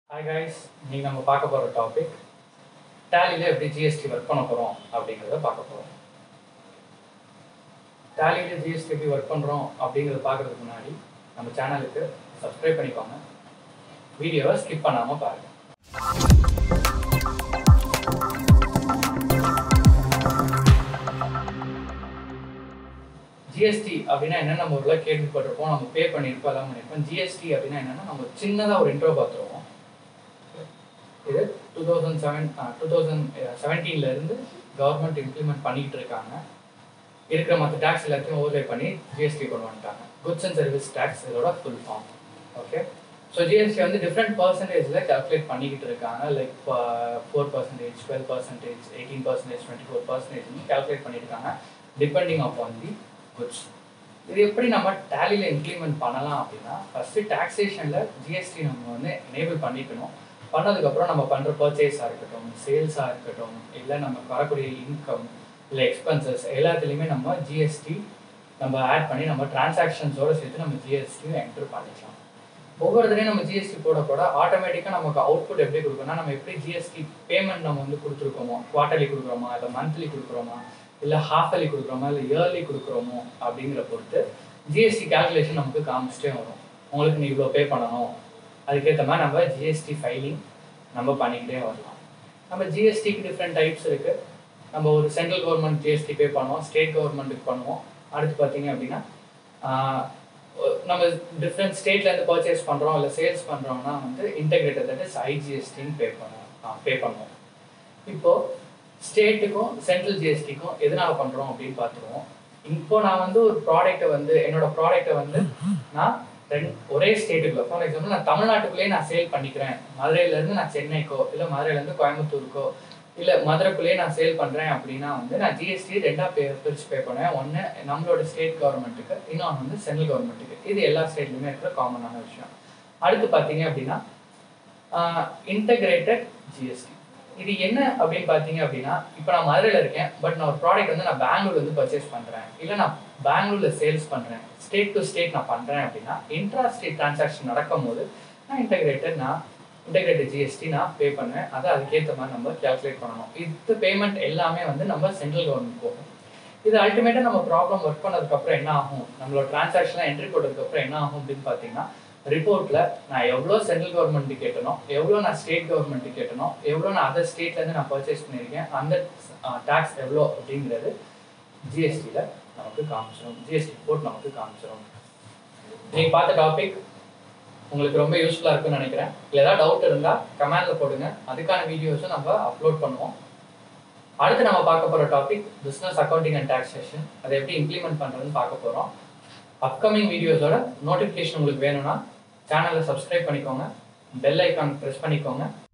hi guys நீங்கள் நம்ம பார்க்க போகிற டாபிக் டேலியில் எப்படி ஜிஎஸ்டி ஒர்க் பண்ண போகிறோம் அப்படிங்கிறத பார்க்க போகிறோம் டேலியில் ஜிஎஸ்டி எப்படி ஒர்க் பண்ணுறோம் அப்படிங்கிறத பார்க்குறதுக்கு முன்னாடி நம்ம சேனலுக்கு சப்ஸ்கிரைப் பண்ணிக்கோங்க வீடியோவை ஸ்கிப் பண்ணாமல் பாருங்கள் ஜிஎஸ்டி அப்படின்னா என்ன நம்ம ஊர்ல கேள்விப்பட்டிருப்போம் நம்ம பே பண்ணியிருப்போம் எல்லாம் பண்ணியிருப்போம் ஜிஎஸ்டி அப்படின்னா என்னன்னா நம்ம சின்னதாக ஒரு இன்ட்ரோ பார்த்துருவோம் இது two thousand seven two thousand செவன்டீன்ல இருந்து கவர்மெண்ட் இம்ப்ளிமெண்ட் பண்ணிட்டு இருக்காங்க இருக்கிற மற்ற டேக்ஸ் எல்லாத்தையும் ஓவர்லே பண்ணி ஜிஎஸ்டி கொண்டு வந்துட்டாங்க குட்ஸ் அண்ட் சர்வீஸ் டேக்ஸ் இதோட full form okay so GST வந்து டிஃப்ரெண்ட் பர்சன்டேஜில் கால்குலேட் பண்ணிக்கிட்டு இருக்காங்க like four percentage twelve percentage eighteen percentage twenty four percentage calculate பண்ணியிருக்காங்க டிபெண்டிங் அப்பான் தி குட்ஸ் இது எப்படி நம்ம டேலியில் இம்ப்ளிமெண்ட் பண்ணலாம் அப்படின்னா ஃபஸ்ட்டு டாக்ஸேஷனில் ஜிஎஸ்டி நம்ம வந்து எனேபிள் பண்ணிக்கணும் பண்ணதுக்கப்புறம் நம்ம பண்ணுற பர்ச்சேஸாக இருக்கட்டும் சேல்ஸாக இருக்கட்டும் இல்லை நமக்கு வரக்கூடிய இன்கம் இல்லை எக்ஸ்பென்சஸ் எல்லாத்துலேயுமே நம்ம ஜிஎஸ்டி நம்ம ஆட் பண்ணி நம்ம டிரான்சாக்ஷன்ஸோட சேர்த்து நம்ம ஜிஎஸ்டியும் என்டர் பண்ணிக்கலாம் ஒவ்வொரு தடையும் நம்ம ஜிஎஸ்டி போட கூட ஆட்டோமேட்டிக்காக நமக்கு அவுட்புட் எப்படி கொடுக்கணும்னா நம்ம எப்படி ஜிஎஸ்டி பேமெண்ட் நம்ம வந்து கொடுத்துருக்கோமோ குவார்ட்டர்லி கொடுக்குறோமா இல்லை மந்த்லி கொடுக்குறோமா இல்லை ஹாஃப் அலி கொடுக்குறோமா இல்லை இயர்லி கொடுக்குறோமோ அப்படிங்கிற பொறுத்து ஜிஎஸ்டி கேல்குலேஷன் நமக்கு காமிச்சிட்டே வரும் உங்களுக்கு நீ இவ்வளோ பே பண்ணணும் அதுக்கேற்ற மாதிரி நம்ம ஜிஎஸ்டி ஃபைலிங் நம்ம பண்ணிக்கிட்டே வரலாம் நம்ம ஜிஎஸ்டிக்கு டிஃப்ரெண்ட் டைப்ஸ் இருக்குது நம்ம ஒரு சென்ட்ரல் கவர்மெண்ட் ஜிஎஸ்டி பே பண்ணுவோம் ஸ்டேட் கவர்மெண்ட்டுக்கு பண்ணுவோம் அடுத்து பார்த்தீங்க அப்படின்னா ஆஹ், ஒ- நம்ம டிஃப்ரெண்ட் ஸ்டேட்லேருந்து பர்ச்சேஸ் பண்ணுறோம் இல்லை சேல்ஸ் பண்ணுறோம்னா வந்து இன்டெகிரேட்டட் தட் இஸ் ஐஜிஎஸ்டின்னு பே பண்ணுவோம் பே பண்ணுவோம் இப்போ ஸ்டேட்டுக்கும் சென்ட்ரல் ஜிஎஸ்டிக்கும் எதனால பண்றோம் அப்படின்னு பார்த்துருவோம் இப்போ நான் வந்து ஒரு ப்ராடக்ட்டை வந்து என்னோட ப்ராடக்ட்டை வந்து நான் ரெண்டு ஒரே ஸ்டேட்டுக்குள்ள ஃபார் எக்ஸாம்பிள் நான் தமிழ்நாட்டுக்குள்ளேயே நான் சேல் பண்ணிக்கிறேன் மதுரையில இருந்து நான் சென்னைக்கோ இல்லை மதுரையில இருந்து கோயம்புத்தூருக்கோ இல்லை மதுரைக்குள்ளேயே நான் சேல் பண்றேன் அப்படின்னா வந்து நான் ஜிஎஸ்டி ரெண்டா பே பிரிச்சு பே பண்ணுவேன் ஒன்று நம்மளோட ஸ்டேட் கவர்மெண்ட்டுக்கு இன்னொன்று வந்து சென்ட்ரல் கவர்மெண்ட்டுக்கு இது எல்லா ஸ்டேட்லையுமே இருக்கிற காமனான விஷயம் அடுத்து பார்த்தீங்க அப்படின்னா இன்டகிரேட்டட் ஜிஎஸ்டி இது என்ன அப்படின்னு பார்த்தீங்க அப்படின்னா இப்போ நான் மதுரையில் இருக்கேன் பட் நான் ஒரு ப்ராடக்ட் வந்து நான் பெங்களூர்ல இருந்து பர்ச்சேஸ் பண்ணுறேன் இல்லை நான் பெங்களூர்ல சேல்ஸ் பண்ணுறேன் ஸ்டேட் டு ஸ்டேட் நான் பண்ணுறேன் அப்படின்னா இன்ட்ரா ஸ்டேட் டிரான்சாக்ஷன் நடக்கும்போது நான் இன்டகிரேட்டட் நான் இன்டகிரேட்டட் ஜிஎஸ்டி நான் பே பண்ணுவேன் அதை அதுக்கேற்ற மாதிரி நம்ம கேல்குலேட் பண்ணணும் இது பேமெண்ட் எல்லாமே வந்து நம்ம சென்ட்ரல் கவர்மெண்ட் போகும் இது அல்டிமேட்டாக நம்ம ப்ராப்ளம் ஒர்க் பண்ணதுக்கப்புறம் என்ன ஆகும் நம்மளோட டிரான்சாக்ஷன்லாம் என்ட்ரி போட்டதுக்கப்புறம் என்ன ஆகும் அப்படின்னு பார்த்தீங்கன்னா ரிப்போர்ட்ல நான் எவ்வளோ சென்ட்ரல் கவர்மெண்ட் கேட்டனோ எவ்வளோ நான் ஸ்டேட் கவர்மெண்ட் கேட்டனோ எவ்வளோ நான் அதர் ஸ்டேட்லேருந்து நான் பர்ச்சேஸ் பண்ணியிருக்கேன் அந்த டேக்ஸ் எவ்வளோ அப்படிங்கிறது ஜிஎஸ்டியில் நமக்கு காமிச்சிடும் ஜிஎஸ்டி ரிப்போர்ட் நமக்கு காமிச்சிடும் நீங்கள் பார்த்த டாபிக் உங்களுக்கு ரொம்ப யூஸ்ஃபுல்லாக இருக்குன்னு நினைக்கிறேன் இல்லை ஏதாவது டவுட் இருந்தால் கமெண்ட்ல போடுங்க அதுக்கான வீடியோஸும் நம்ம அப்லோட் பண்ணுவோம் அடுத்து நம்ம பார்க்க போகிற topic business accounting and taxation அதை எப்படி இம்ப்ளிமெண்ட் பண்ணுறதுன்னு பார்க்க போகிறோம் அப்கமிங் வீடியோஸோட நோட்டிஃபிகேஷன் உங்களுக்கு வேணும்னா சேனலை சப்ஸ்கிரைப் பண்ணிக்கோங்க பெல் ஐக்கான் ப்ரெஸ் பண்ணிக்கோங்க